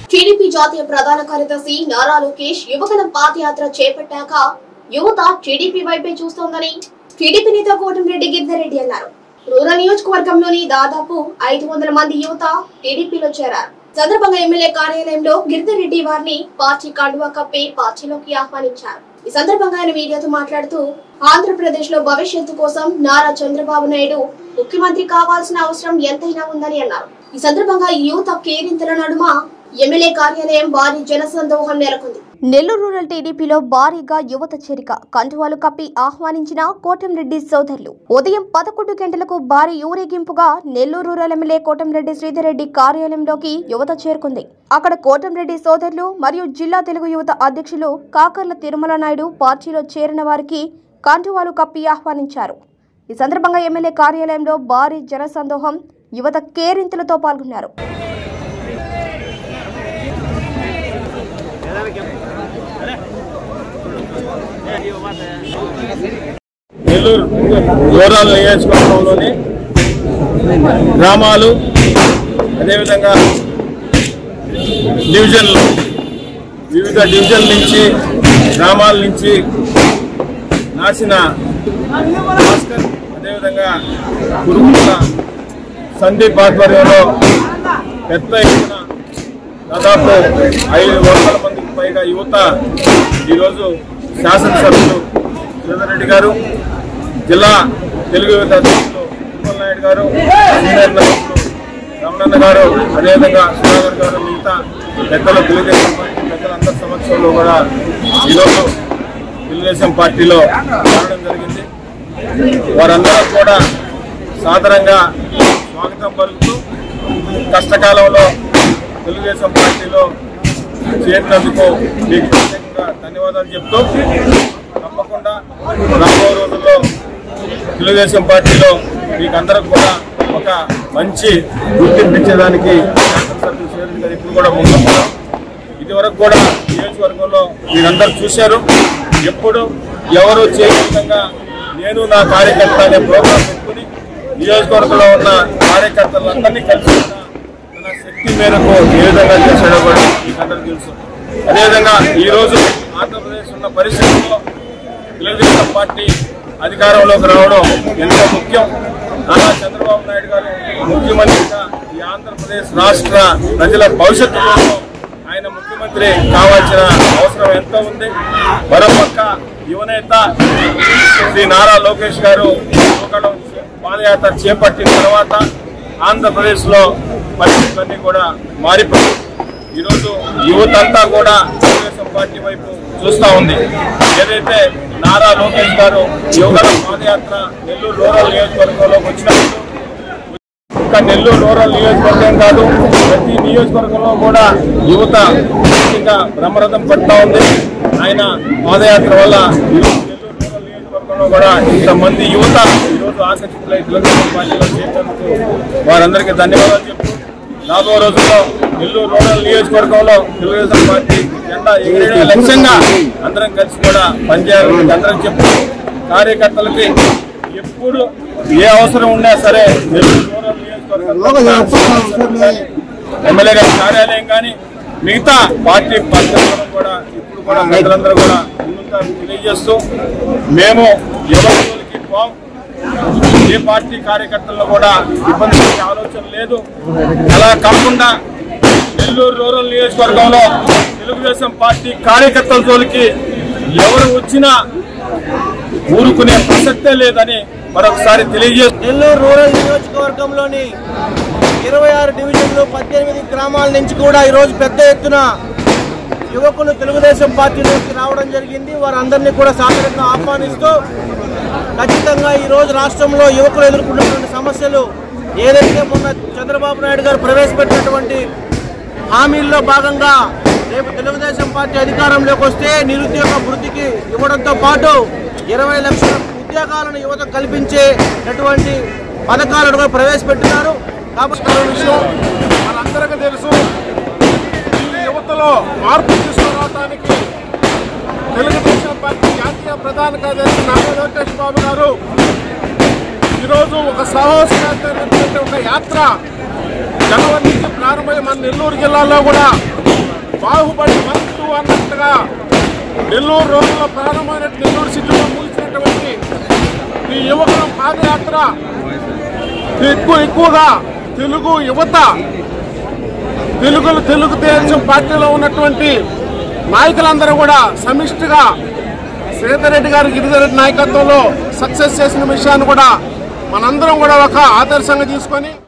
TDP జాతీయ ప్రధాన కార్యదర్శి నారా లోకేష్ యువగలం పాదయాత్ర చేపట్టాక యువత టీడీపీ వైపే చూస్తోందని టీడీపీ నేత కోటంరెడ్డి గిరిధరెడ్డి అన్నారు రూరల్ నియోజకవర్గంలోని దాదాపు ఐదు వందల మంది యువత టీడీపీలో చేరారు సందర్భంగా ఎమ్మెల్యే కార్యాలయంలో గిరిధరెడ్డి వారిని పార్టీ కండువా కప్పి పార్టీలోకి ఆహ్వానించారు ఈ సందర్భంగా ఆయన మీడియాతో మాట్లాడుతూ ఆంధ్రప్రదేశ్ లో భవిష్యత్తు కోసం నారా చంద్రబాబు నాయుడు ముఖ్యమంత్రి కావాల్సిన అవసరం ఎంతైనా ఉందని అన్నారు ఈ సందర్భంగా యువత కేరింతల నడుమ ఎమ్మెల్యే కార్యాలయం భారీ జనసందోహం నెలకొంది నెల్లూరు రూరల్ టీడీపీలో భారీగా యువత చేరిక కండువాలు కప్పి ఆహ్వానించిన కోటంరెడ్డి సోదరులు ఉదయం పదకొండు గంటలకు భారీ ఊరేగింపుగా నెల్లూరు రూరల్ ఎమ్మెల్యే కోటంరెడ్డి శ్రీధర్రెడ్డి కార్యాలయంలోకి యువత చేరుకుంది అక్కడ కోటంరెడ్డి సోదరులు మరియు జిల్లా తెలుగు యువత అధ్యక్షులు కాకర్ల తిరుమల నాయుడు పార్టీలో చేరిన వారికి కండువాలు కప్పి ఆహ్వానించారు ఈ సందర్భంగా ఎమ్మెల్యే కార్యాలయంలో భారీ జనసందోహం యువత కేరింతలతో పాల్గొన్నారు నెల్లూరు రూరల్ నియోజకవర్గంలోని గ్రామాలు అదేవిధంగా డివిజన్లు వివిధ డివిజన్ల నుంచి గ్రామాల నుంచి నాసిన భాస్కర్ అదేవిధంగా కురుకుల సందీప్ ఆధ్వర్యంలో పెద్ద ఎత్తున దాదాపు ఐదు వందల మందికి పైగా యువత ఈరోజు శాసనసభ్యులు శ్రీధర్ రెడ్డి గారు జిల్లా తెలుగు యువత అధ్యక్షులు తిరుమల నాయుడు గారు సీనియర్ నాయకులు రమణన్న గారు అదేవిధంగా సుధాకర్ గారు మిగతా పెద్దలు తెలుగుదేశం పార్టీ పెద్దలందరి సమక్షంలో కూడా ఈరోజు తెలుగుదేశం పార్టీలో చేరడం జరిగింది వారందరూ కూడా సాధారణంగా స్వాగతం పలుకుతూ కష్టకాలంలో తెలుగుదేశం పార్టీలో చేరినందుకు మీకు ప్రత్యేకంగా ధన్యవాదాలు చెప్తూ తప్పకుండా రాబో రోజుల్లో తెలుగుదేశం పార్టీలో మీకు అందరికి కూడా ఒక మంచి గుర్తింపు ఇచ్చేదానికి శాసనసభ్యులు చేరిన గారు ఇప్పుడు కూడా ముందున్నారు ఇదివరకు కూడా నియోజకవర్గంలో మీరందరూ చూశారు ఎప్పుడు ఎవరు చేయని విధంగా నేను నా కార్యకర్త అనే ప్రోగ్రాం పెట్టుకుని నియోజకవర్గంలో ఉన్న కార్యకర్తలందరినీ కలిసి ఉన్న తన శక్తి మేరకు ఏ విధంగా చేశాడో కూడా మీకు అందరికీ తెలుసు అదేవిధంగా ఈరోజు ఆంధ్రప్రదేశ్ ఉన్న పరిస్థితుల్లో తెలుగుదేశం పార్టీ అధికారంలోకి రావడం ఎంతో ముఖ్యం నారా చంద్రబాబు నాయుడు గారు ముఖ్యమంత్రిగా ఈ ఆంధ్రప్రదేశ్ రాష్ట్ర ప్రజల భవిష్యత్తు కోసం ఆయన ముఖ్యమంత్రి కావాల్సిన అవసరం ఎంతో ఉంది మరోపక్క యువనేత శ్రీ నారా లోకేష్ గారు యువగళం పాదయాత్ర చేపట్టిన తర్వాత ఆంధ్రప్రదేశ్లో పరిస్థితులన్నీ కూడా మారిపోయాయి ఈరోజు యువతంతా కూడా తెలుగుదేశం పార్టీ వైపు చూస్తా ఉంది ఏదైతే నారా లోకేష్ గారు యువగల పాదయాత్ర నెల్లూరు రూరల్ నియోజకవర్గంలోకి వచ్చినప్పుడు ఇంకా నెల్లూరు రూరల్ నియోజకవర్గం కాదు ప్రతి నియోజకవర్గంలో కూడా యువత ముఖ్యంగా బ్రహ్మరథం పడుతూ ఉంది ఆయన పాదయాత్ర వల్ల ఈరోజు నెల్లూరు రూరల్ నియోజకవర్గంలో కూడా ఇంతమంది యువత ఈరోజు ఆకర్షితులై తెలుగుదేశం పార్టీలో చేసినందుకు వారందరికీ ధన్యవాదాలు చెప్తూ రాబో రోజుల్లో నెల్లూరు రూరల్ నియోజకవర్గంలో తెలుగుదేశం పార్టీ జెండా ఎగిరే లక్ష్యంగా అందరం కలిసి కూడా పనిచేయాలని అందరం చెప్తూ కార్యకర్తలకి ఎప్పుడు ఏ అవసరం ఉన్నా సరే నెల్లూరు రూరల్ నియోజకవర్గంలో ఎమ్మెల్యే గారి కార్యాలయం కానీ మిగతా పార్టీ పద్ధతులను కూడా ఇప్పుడు కూడా ప్రజలందరూ కూడా ముందుంటారని తెలియజేస్తూ మేము ఎవరికి పోం ఏ పార్టీ కార్యకర్తలను కూడా ఇబ్బంది పెట్టే ఆలోచన లేదు అలా కాకుండా నెల్లూరు రూరల్ నియోజకవర్గంలో తెలుగుదేశం పార్టీ కార్యకర్తల జోలికి ఎవరు వచ్చినా ఊరుకునే ప్రసక్తే లేదని మరొకసారి తెలియజేస్తూ నెల్లూరు రూరల్ నియోజకవర్గంలోని ఇరవై ఆరు డివిజన్లు పద్దెనిమిది గ్రామాల నుంచి కూడా ఈరోజు పెద్ద ఎత్తున యువకులు తెలుగుదేశం పార్టీలోకి రావడం జరిగింది వారందరినీ కూడా సాధారణంగా ఆహ్వానిస్తూ ఖచ్చితంగా ఈరోజు రాష్ట్రంలో యువకులు ఎదుర్కొన్నటువంటి సమస్యలు ఏదైతే మొన్న చంద్రబాబు నాయుడు గారు ప్రవేశపెట్టినటువంటి హామీల్లో భాగంగా రేపు తెలుగుదేశం పార్టీ అధికారంలోకి వస్తే నిరుద్యోగ వృద్ధికి ఇవ్వడంతో పాటు ఇరవై లక్షల ఉద్యోగాలను యువత కల్పించేటటువంటి పథకాలను కూడా ప్రవేశపెట్టినారు కాబట్టి విషయం మనందరికీ తెలుసు ఈ యువతలో మార్పు తీసుకురావడానికి తెలుగుదేశం పార్టీ జాతీయ ప్రధాన కార్యదర్శి నారా లోకేష్ బాబు గారు ఈరోజు ఒక సాహసమైనటువంటి ఒక యాత్ర జనవరి నుంచి ప్రారంభమై మన నెల్లూరు జిల్లాలో కూడా బాహుబలి మంతు అన్నట్టుగా నెల్లూరు రోజుల్లో ప్రారంభమైన నెల్లూరు సిటీలో ముగిసినటువంటి ఈ యువకుల పాదయాత్ర ఎక్కువ ఎక్కువగా తెలుగు యువత తెలుగు తెలుగు దేశం పార్టీలో ఉన్నటువంటి నాయకులందరూ కూడా సమిష్టిగా శ్రీధరెడ్డి గారి గిరిధరెడ్డి నాయకత్వంలో సక్సెస్ చేసిన విషయాన్ని కూడా మనందరం కూడా ఒక ఆదర్శంగా తీసుకొని